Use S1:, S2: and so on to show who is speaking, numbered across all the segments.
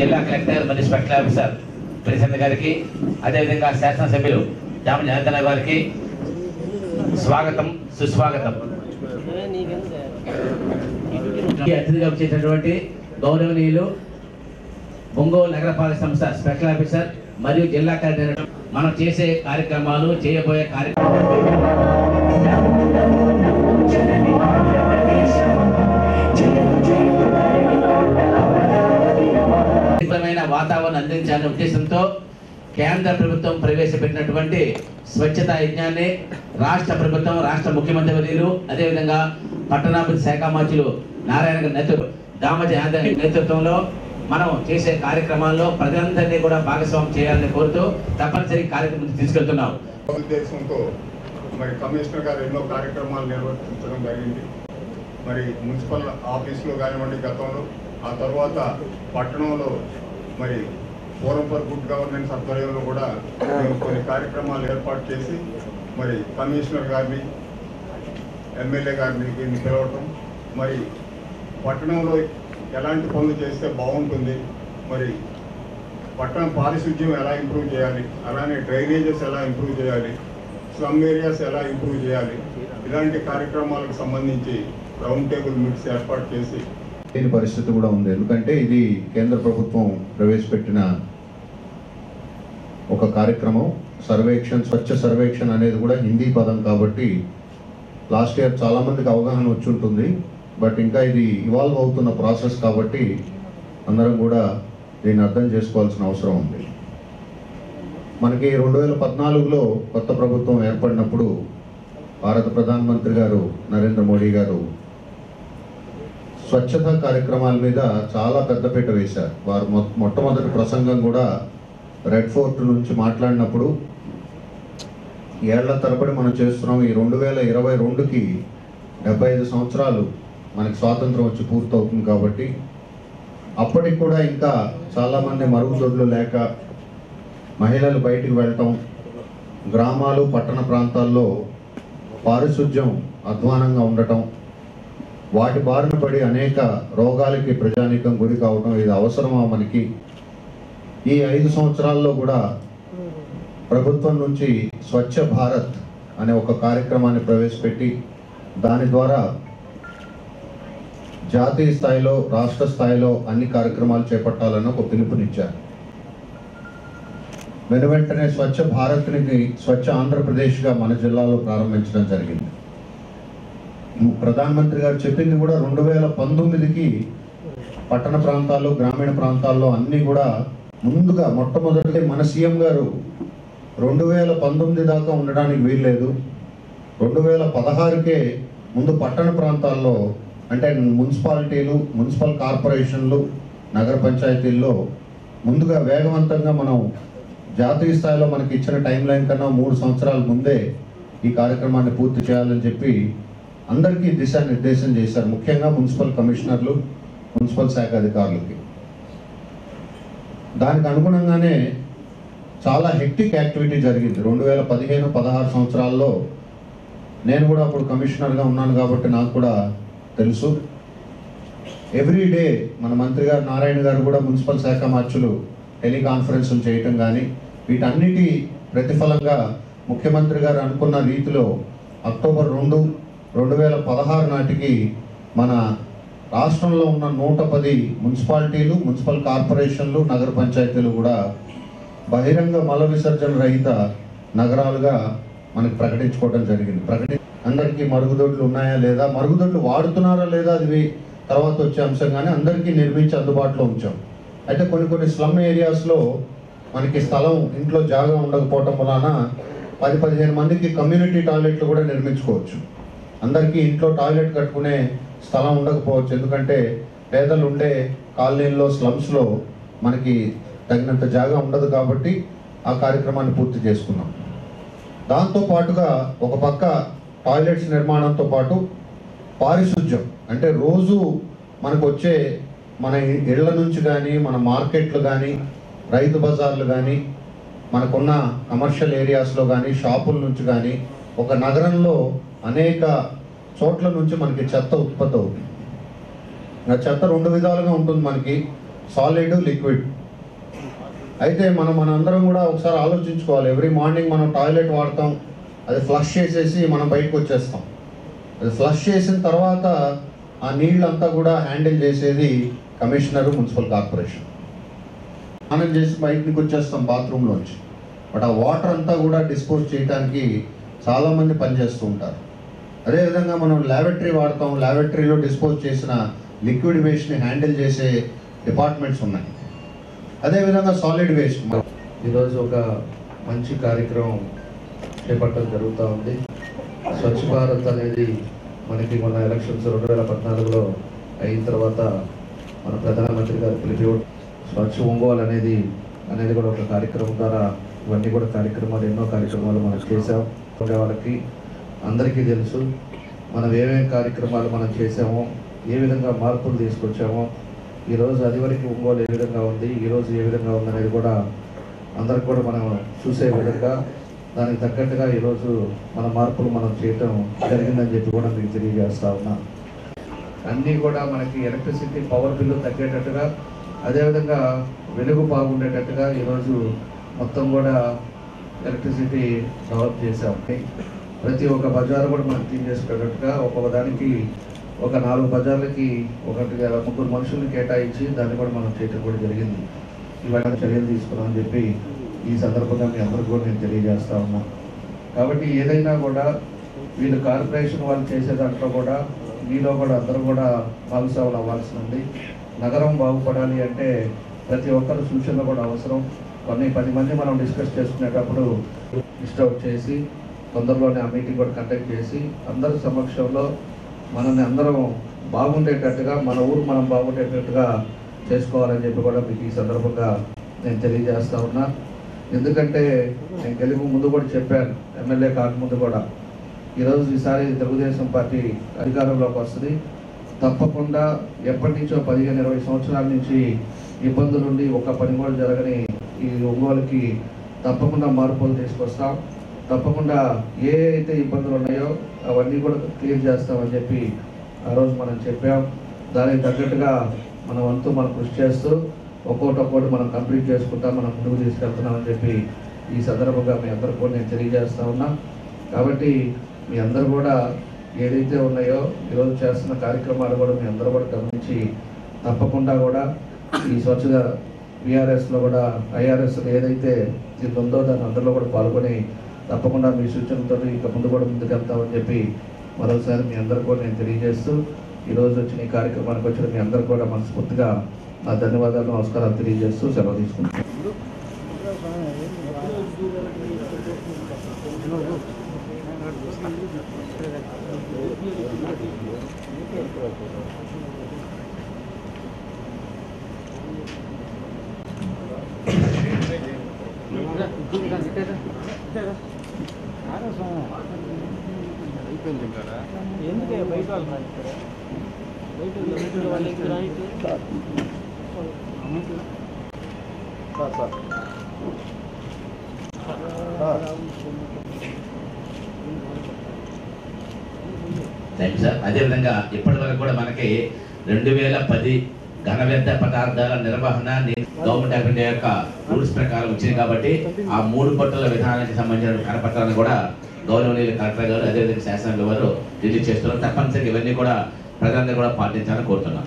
S1: జిల్లా కలెక్టర్ మరియు special officer Prasanna గారికి అదేవిధంగా శాసనసభ్యులు జామ జనార్దన గారికి స్వాగతం సుస్వాగతం ఈ అతిథిగా వచ్చేటటువంటి గౌరవనీయులు ఒంగోలు నగరపాలక సంస్థ స్పెషల్ ఆఫీసర్ మరియు జిల్లా కలెక్టర్ మనం చేసే కార్యక్రమాలు చేయబోయే కార్యక్రమాలు పరిశుభ్రమైన వాతావరణం అందించాలనే ఉద్దేశంతో కేంద్ర ప్రభుత్వం ప్రవేశపెట్టినటువంటి స్వచ్ఛతా యజ్ఞాన్ని రాష్ట్ర ప్రభుత్వం రాష్ట్ర ముఖ్యమంత్రి వర్యులు అదేవిధంగా పట్టణాభివృద్ధి శాఖ మంత్రులు నారాయణ గారి నేతృత్వం దామజ ఆంధ్ర నేతృత్వంలో మనం చేసే కార్యక్రమాల్లో ప్రజలందరినీ కూడా భాగస్వామ్యం చేయాలని కోరుతూ తప్పనిసరి కార్యక్రమం తీసుకెళ్తున్నాం
S2: ఉద్దేశంతో మరి కమిషనర్ గారు ఎన్నో కార్యక్రమాలు నిర్వర్తించడం జరిగింది మరి మున్సిపల్ ఆఫీస్లో కానివ్వండి గతంలో ఆ తర్వాత పట్టణంలో మరి ఫోరం ఫర్ గుడ్ గవర్నెన్స్ ఆధ్వర్యంలో కూడా మేము కొన్ని కార్యక్రమాలు ఏర్పాటు చేసి మరి కమిషనర్ గారిని ఎమ్మెల్యే గారిని దీన్ని పిలవటం మరి పట్టణంలో ఎలాంటి పనులు చేస్తే బాగుంటుంది మరి పట్టణ పారిశుద్ధ్యం ఎలా ఇంప్రూవ్ చేయాలి అలానే డ్రైనేజెస్ ఎలా ఇంప్రూవ్ చేయాలి స్లమ్ ఏరియాస్ ఎలా ఇంప్రూవ్ చేయాలి ఇలాంటి కార్యక్రమాలకు సంబంధించి రౌండ్ టేబుల్ మీట్స్ ఏర్పాటు చేసి
S3: లేని పరిస్థితి కూడా ఉంది ఎందుకంటే ఇది కేంద్ర ప్రభుత్వం ప్రవేశపెట్టిన ఒక కార్యక్రమం సర్వేక్షణ్ స్వచ్ఛ సర్వేక్షణ్ అనేది కూడా హిందీ పదం కాబట్టి లాస్ట్ ఇయర్ చాలా మందికి అవగాహన వచ్చి ఉంటుంది బట్ ఇంకా ఇది ఇవాల్వ్ అవుతున్న ప్రాసెస్ కాబట్టి అందరం కూడా దీన్ని అర్థం చేసుకోవాల్సిన అవసరం ఉంది మనకి రెండు వేల పద్నాలుగులో కొత్త ప్రభుత్వం ఏర్పడినప్పుడు భారత ప్రధానమంత్రి గారు నరేంద్ర మోడీ గారు స్వచ్ఛత కార్యక్రమాల మీద చాలా పెద్దపీట వేశారు వారు మొ- మొట్టమొదటి ప్రసంగం కూడా రెడ్ ఫోర్ట్ నుంచి మాట్లాడినప్పుడు ఏళ్ల తరబడి మనం చేస్తున్నాం ఈ రెండు వేల ఇరవై రెండుకి డెబ్బై ఐదు సంవత్సరాలు మనకి స్వాతంత్రం వచ్చి పూర్తవుతుంది కాబట్టి అప్పటికి కూడా ఇంకా చాలామంది మరుగుదొడ్లు లేక మహిళలు బయటికి వెళ్ళటం గ్రామాలు పట్టణ ప్రాంతాల్లో పారిశుధ్యం అధ్వానంగా ఉండటం వాటి బారిన పడి అనేక రోగాలకి ప్రజానీకం గురి కావడం ఇది అవసరమా మనకి ఈ ఐదు సంవత్సరాల్లో కూడా ప్రభుత్వం నుంచి స్వచ్ఛ భారత్ అనే ఒక కార్యక్రమాన్ని ప్రవేశపెట్టి దాని ద్వారా జాతీయ స్థాయిలో రాష్ట్ర స్థాయిలో అన్ని కార్యక్రమాలు చేపట్టాలని ఒక పిలుపునిచ్చారు వెను వెంటనే స్వచ్ఛ భారత్ని స్వచ్ఛ ఆంధ్రప్రదేశ్గా మన జిల్లాలో ప్రారంభించడం జరిగింది ప్రధానమంత్రి గారు చెప్పింది కూడా రెండు వేల పంతొమ్మిదికి పట్టణ ప్రాంతాల్లో గ్రామీణ ప్రాంతాల్లో అన్నీ కూడా ముందుగా మొట్టమొదటి మన సీఎం గారు రెండు వేల పంతొమ్మిది దాకా ఉండడానికి వీల్లేదు రెండు వేల పదహారుకే ముందు పట్టణ ప్రాంతాల్లో అంటే మున్సిపాలిటీలు మున్సిపల్ కార్పొరేషన్లు నగర పంచాయతీల్లో ముందుగా వేగవంతంగా మనం జాతీయ స్థాయిలో మనకి ఇచ్చిన టైం లైన్ కన్నా మూడు సంవత్సరాల ముందే ఈ కార్యక్రమాన్ని పూర్తి చేయాలని చెప్పి అందరికీ దిశానిర్దేశం చేశారు ముఖ్యంగా మున్సిపల్ కమిషనర్లు మున్సిపల్ శాఖ అధికారులకి దానికి అనుగుణంగానే చాలా హెక్టిక్ యాక్టివిటీ జరిగింది రెండు వేల పదిహేను పదహారు సంవత్సరాల్లో నేను కూడా అప్పుడు కమిషనర్గా ఉన్నాను కాబట్టి నాకు కూడా తెలుసు ఎవ్రీ డే మన మంత్రి గారు నారాయణ గారు కూడా మున్సిపల్ శాఖ మార్చులు టెలికాన్ఫరెన్సులు చేయటం కానీ వీటన్నిటి ప్రతిఫలంగా ముఖ్యమంత్రి గారు అనుకున్న రీతిలో అక్టోబర్ రెండు రెండు వేల పదహారు నాటికి మన రాష్ట్రంలో ఉన్న నూట పది మున్సిపాలిటీలు మున్సిపల్ కార్పొరేషన్లు నగర పంచాయతీలు కూడా బహిరంగ మల విసర్జన రహిత నగరాలుగా మనకి ప్రకటించుకోవడం జరిగింది ప్రకటి అందరికీ మరుగుదొడ్లు ఉన్నాయా లేదా మరుగుదొడ్లు వాడుతున్నారా లేదా అది తర్వాత వచ్చే అంశం కానీ అందరికీ నిర్మించి అందుబాటులో ఉంచాం అయితే కొన్ని కొన్ని స్లమ్ ఏరియాస్లో మనకి స్థలం ఇంట్లో జాగా ఉండకపోవటం వలన పది పదిహేను మందికి కమ్యూనిటీ టాయిలెట్లు కూడా నిర్మించుకోవచ్చు అందరికీ ఇంట్లో టాయిలెట్ కట్టుకునే స్థలం ఉండకపోవచ్చు ఎందుకంటే పేదలు ఉండే కాలనీల్లో స్లమ్స్లో మనకి తగినంత జాగా ఉండదు కాబట్టి ఆ కార్యక్రమాన్ని పూర్తి చేసుకున్నాం దాంతో పాటుగా ఒక పక్క టాయిలెట్స్ నిర్మాణంతో పాటు పారిశుధ్యం అంటే రోజు మనకు వచ్చే మన ఇళ్ల నుంచి కానీ మన మార్కెట్లు కానీ రైతు బజార్లు కానీ మనకున్న కమర్షియల్ ఏరియాస్లో కానీ షాపుల నుంచి కానీ ఒక నగరంలో అనేక చోట్ల నుంచి మనకి చెత్త ఉత్పత్తి అవుతుంది ఆ చెత్త రెండు విధాలుగా ఉంటుంది మనకి సాలిడ్ లిక్విడ్ అయితే మనం మనందరం కూడా ఒకసారి ఆలోచించుకోవాలి ఎవ్రీ మార్నింగ్ మనం టాయిలెట్ వాడతాం అది ఫ్లష్ చేసేసి మనం బయటకు వచ్చేస్తాం అది ఫ్లష్ చేసిన తర్వాత ఆ నీళ్ళంతా కూడా హ్యాండిల్ చేసేది కమిషనర్ మున్సిపల్ కార్పొరేషన్ స్నానం చేసి బయటకు వచ్చేస్తాం బాత్రూంలోంచి బట్ ఆ వాటర్ అంతా కూడా డిస్పోజ్ చేయడానికి చాలామంది పనిచేస్తూ ఉంటారు అదేవిధంగా మనం ల్యాబొటరీ వాడతాం ల్యాబొటరీలో డిస్పోజ్ చేసిన లిక్విడ్ వేస్ట్ని హ్యాండిల్ చేసే డిపార్ట్మెంట్స్ ఉన్నాయి అదేవిధంగా సాలిడ్ వేస్ట్
S4: ఈరోజు ఒక మంచి కార్యక్రమం చేపట్టడం జరుగుతూ ఉంది స్వచ్ఛ భారత్ అనేది మనకి మన ఎలక్షన్స్ రెండు వేల పద్నాలుగులో అయిన తర్వాత మన ప్రధానమంత్రి గారు పిలిపి స్వచ్ఛ ఒంగోలు అనేది అనేది కూడా ఒక కార్యక్రమం ద్వారా ఇవన్నీ కూడా కార్యక్రమాలు ఎన్నో కార్యక్రమాలు మనం చేసాం ఉండే వాళ్ళకి అందరికీ తెలుసు మనం ఏమేమి కార్యక్రమాలు మనం చేసామో ఏ విధంగా మార్పులు తీసుకొచ్చామో ఈరోజు అది వరకు ఒంగోలు ఏ విధంగా ఉంది ఈరోజు ఏ విధంగా ఉంది అనేది కూడా అందరికి కూడా మనం చూసే విధంగా దానికి తగ్గట్టుగా ఈరోజు మన మార్పులు మనం చేయటం జరిగిందని చెప్పి కూడా మీకు తెలియజేస్తా ఉన్నా అన్నీ కూడా మనకి ఎలక్ట్రిసిటీ పవర్ బిల్లు తగ్గేటట్టుగా అదేవిధంగా వెలుగు బాగుండేటట్టుగా ఈరోజు మొత్తం కూడా ఎలక్ట్రిసిటీ డెవలప్ చేసాం ప్రతి ఒక్క బజారు కూడా మనం క్లీన్ చేసుకునేటట్టుగా ఒక్కొక్క దానికి ఒక నాలుగు బజార్లకి ఒకటి ముగ్గురు మనుషుల్ని కేటాయించి దాన్ని కూడా మనం చేయటం కూడా జరిగింది ఇవన్నీ చర్యలు తీసుకున్నామని చెప్పి ఈ సందర్భంగా మీ అందరికీ కూడా నేను తెలియజేస్తా ఉన్నా కాబట్టి ఏదైనా కూడా వీళ్ళు కార్పొరేషన్ వాళ్ళు చేసే దాంట్లో కూడా మీలో కూడా అందరూ కూడా భాగస్వాములు అవ్వాల్సి ఉంది నగరం బాగుపడాలి అంటే ప్రతి ఒక్కరు సూచనలు కూడా అవసరం కొన్ని పది మంది మనం డిస్కస్ చేసుకునేటప్పుడు లిస్ట్ అవుట్ చేసి తొందరలోనే ఆ మీటింగ్ కూడా కండక్ట్ చేసి అందరి సమక్షంలో మనల్ని అందరం బాగుండేటట్టుగా మన ఊరు మనం బాగుండేటట్టుగా చేసుకోవాలని చెప్పి కూడా మీకు ఈ సందర్భంగా నేను తెలియజేస్తా ఉన్నా ఎందుకంటే నేను గెలుపు ముందు కూడా చెప్పాను ఎమ్మెల్యే కాకముందు కూడా ఈరోజు ఈసారి తెలుగుదేశం పార్టీ అధికారంలోకి వస్తుంది తప్పకుండా ఎప్పటి నుంచో పదిహేను ఇరవై సంవత్సరాల నుంచి ఇబ్బందులు ఉండి ఒక పని కూడా జరగని ఈ ఒంగోలుకి తప్పకుండా మార్పులు తీసుకొస్తాం తప్పకుండా ఏ అయితే ఇబ్బందులు ఉన్నాయో అవన్నీ కూడా క్లియర్ చేస్తామని చెప్పి ఆ రోజు మనం చెప్పాం దానికి తగ్గట్టుగా మన వంతు మనం కృషి చేస్తూ ఒక్కోటి ఒక్కోటి మనం కంప్లీట్ చేసుకుంటా మనం ముందుకు తీసుకెళ్తున్నామని చెప్పి ఈ సందర్భంగా మీ అందరూ కూడా నేను తెలియజేస్తా ఉన్నా కాబట్టి మీ అందరూ కూడా ఏదైతే ఉన్నాయో ఈరోజు చేస్తున్న కార్యక్రమాలు కూడా మీ అందరూ కూడా గమనించి తప్పకుండా కూడా ఈ స్వచ్ఛత బీఆర్ఎస్లో కూడా ఐఆర్ఎస్ ఏదైతే ఇది ఉందో దాని అందరిలో కూడా పాల్గొని తప్పకుండా మీ సూచనలతో ఇక ముందు కూడా ముందుకెళ్తామని చెప్పి మరోసారి మీ అందరూ కూడా నేను తెలియజేస్తూ ఈరోజు వచ్చిన ఈ కార్యక్రమానికి వచ్చిన మీ అందరూ కూడా మనస్ఫూర్తిగా నా ధన్యవాదాలు నమస్కారాలు తెలియజేస్తూ సెలవు తీసుకుంటాను
S5: ఎందుకే బయట వాళ్ళు రాస్తారు బయట బయట వాళ్ళకి రాయిట్
S1: థ్యాంక్ యూ సార్ అదేవిధంగా ఇప్పటి వరకు కూడా మనకి రెండు వేల పది ఘన వ్యర్థ పదార్థాల నిర్వహణ ని- గవర్నమెంట్ ఆఫ్ ఇండియా యొక్క రూల్స్ ప్రకారం వచ్చింది కాబట్టి ఆ మూడు పట్టుల విధానానికి సంబంధించిన కరపత్రాలను కూడా గౌరవనీయులు కలెక్టర్ గారు అదేవిధంగా శాసనసభ వారు రిలీజ్ చేస్తున్నారు తప్పనిసరిగా ఇవన్నీ కూడా ప్రజలందరూ కూడా పాటించాలని కోరుతున్నాం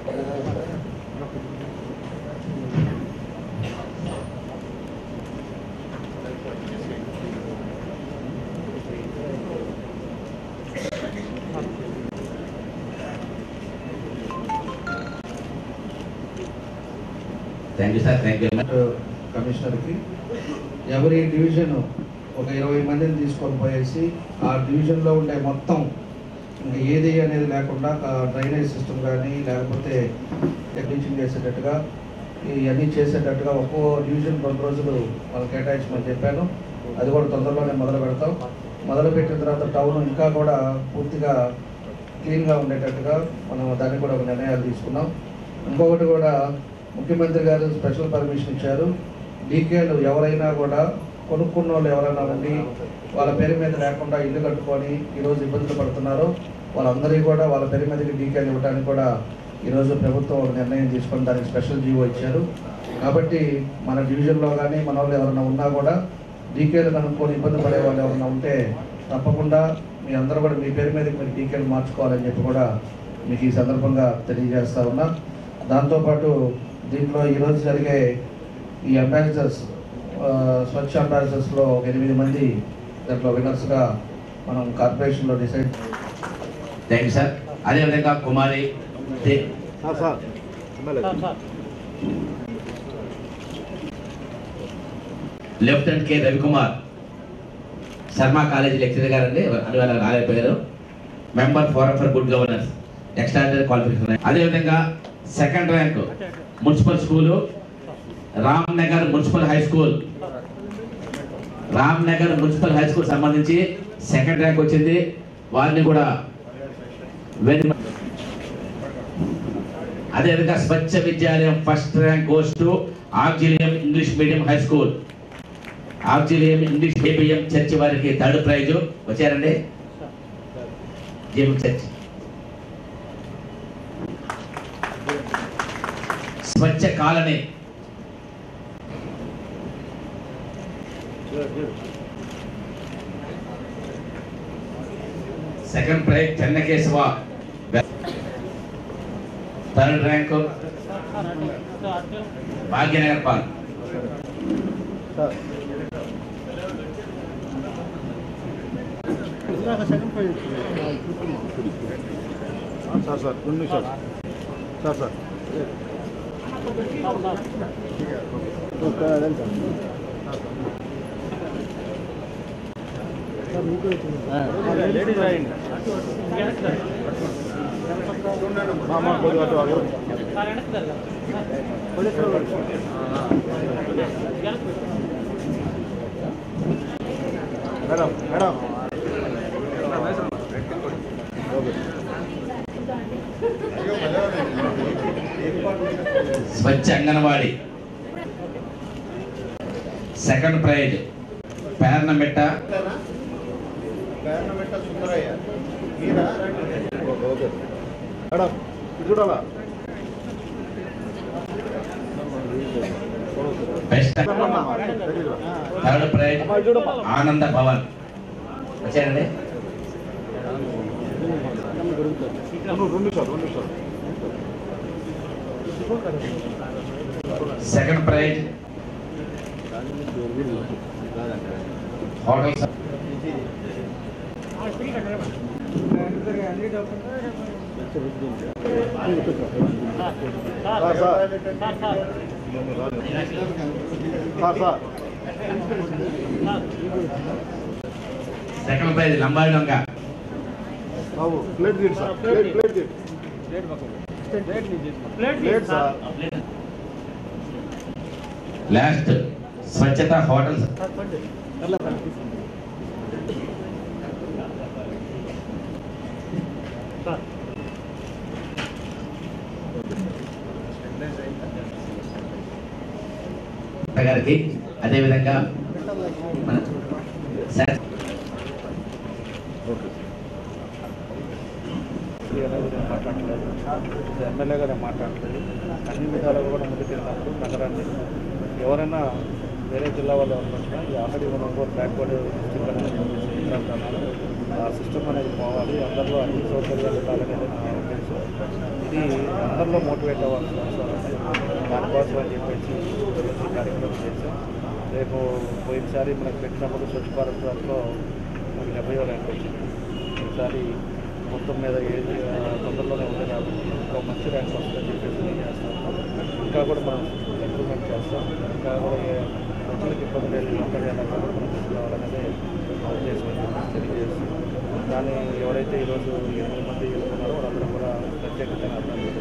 S1: thank you sir thank you
S4: కమిషనర్కి ఎవరి డివిజన్ ఒక ఇరవై మందిని తీసుకొని పోయేసి ఆ డివిజన్లో ఉండే మొత్తం ఇంకా ఏది అనేది లేకుండా డ్రైనేజ్ సిస్టమ్ కానీ లేకపోతే టెక్నీషియన్ చేసేటట్టుగా ఇవన్నీ చేసేటట్టుగా ఒక్కో డివిజన్ రెండు రోజులు మనం కేటాయించమని చెప్పాను అది కూడా తొందరలోనే మొదలు పెడతాం మొదలు పెట్టిన తర్వాత టౌన్ ఇంకా కూడా పూర్తిగా క్లీన్గా ఉండేటట్టుగా మనం దాన్ని కూడా ఒక నిర్ణయాలు తీసుకున్నాం ఇంకొకటి కూడా ముఖ్యమంత్రి గారు స్పెషల్ పర్మిషన్ ఇచ్చారు డీకేలు ఎవరైనా కూడా కొనుక్కున్న వాళ్ళు ఎవరైనా ఉండి వాళ్ళ పేరు మీద లేకుండా ఇల్లు కట్టుకొని ఈరోజు ఇబ్బందులు పడుతున్నారో వాళ్ళందరికీ కూడా వాళ్ళ పేరు మీదకి డీకేలు ఇవ్వడానికి కూడా ఈరోజు ప్రభుత్వం ఒక నిర్ణయం తీసుకొని దానికి స్పెషల్ జీవో ఇచ్చారు కాబట్టి మన డివిజన్లో కానీ మన వాళ్ళు ఎవరైనా ఉన్నా కూడా డీకేలు కనుక్కొని ఇబ్బంది పడే వాళ్ళు ఎవరైనా ఉంటే తప్పకుండా మీ అందరూ కూడా మీ పేరు మీద మీరు డీకేలు మార్చుకోవాలని చెప్పి కూడా మీకు ఈ సందర్భంగా తెలియజేస్తా ఉన్నా దాంతోపాటు దీంట్లో ఈరోజు జరిగే ఈ అంబాసిడర్స్ స్వచ్ఛ అంబాసిడర్స్లో ఒక ఎనిమిది మంది దాంట్లో విన్నర్స్గా మనం కార్పొరేషన్లో డిసైడ్
S1: థ్యాంక్ యూ సార్ అదేవిధంగా కుమారి దే-
S5: sir sir
S1: lieutenant K Ravikumar Sharma college lecturer గారు అండి అందువల్ల రాలేకపోయారు member forum for good governance extraordinary qualification అదేవిధంగా second rank municipal school Ram Nagar municipal high school Ram Nagar municipal high school సంబంధించి సెకండ్ ర్యాంక్ వచ్చింది వారిని కూడా వెరీ మచ్ అదేవిధంగా స్వచ్ఛ విద్యాలయం first rank goes to Auxilium English medium high school Auxilium English APM church వారికి third prize వచ్చారండి జీఎం చర్చ్ స్వచ్ఛ colony second prize Chennakesava third rank Bhagyanagar Paul
S5: sir sir రెండు నిమిషాలు సార్ సార్ లేడీస్ రాయండి మా అమ్మ కొద్దిగా అటు అటు. మేడం మేడం ఓకే
S1: స్వచ్ఛ అంగన్వాడి సెకండ్ ప్రైజ్ పేర్నమిట్ట
S3: సుందరయ్య మీరా
S5: ఓకే మేడం ఇది చూడాలా
S1: బెస్ట్ థర్డ్ ప్రైజ్ ఆనంద భవన్ వచ్చారండి
S5: రెండు రెండు నిమిషాలు రెండు నిమిషాలు
S1: second prize hotel
S5: sir sir sir sir
S1: second prize Lambadi దొంగ
S5: బాబు ప్లేట్ తీయండి సార్ ప్లేట్ ప్లేట్ తీయండి ప్లేట్ సార్
S1: లాస్ట్ స్వచ్ఛత హోటల్స్ గారికి అదేవిధంగా మన సార్
S5: ఓకే మాట్లాడలేదు ఎమ్మెల్యేగా నేను మాట్లాడలేదు అన్ని విధాలుగా కూడా ముందుకెళ్ళినప్పుడు నగరాన్ని ఎవరైనా వేరే జిల్లా వాళ్ళు ఎవరైనా ఈ ఆల్రెడీ మనం కూడా బ్యాక్వర్డ్ డిస్ట్రిక్ట్ అనేది అంటున్నాను ఆ సిస్టమ్ అనేది పోవాలి అందరిలో అన్ని సౌకర్యాలు ఉండాలనేది నా ఉద్దేశం ఇది అందరిలో మోటివేట్ అవ్వాల్సిన అవసరం ఉంది దానికోసం అని చెప్పేసి ఈ కార్యక్రమం చేశాం రేపు పోయినసారి మనకు పెట్టినప్పుడు స్వచ్ఛ భారత్ దాంట్లో మనకి డెబ్బై ర్యాంక్ వచ్చింది ఈసారి మొత్తం మీద ఏది ఆ, తొందరలోనే ఉంది కాబట్టి ఇంకా మంచి ర్యాంక్ వస్తుందని చెప్పేసి నేను చేస్తాం ఇంకా కూడా మనం ఇంప్రూవ్మెంట్ చేస్తాం ఇంకా కూడా ఏ ప్రజలకు ఇబ్బంది లేదు ఎక్కడ ఎలా కూడా మనం తీసుకురావాలనేది మా ఉద్దేశం అని చెప్పేసి తెలియజేస్తాం కానీ ఎవరైతే ఈరోజు ఎనిమిది మంది ఉన్నారో వాళ్ళందరూ కూడా ప్రత్యేకంగా అర్థం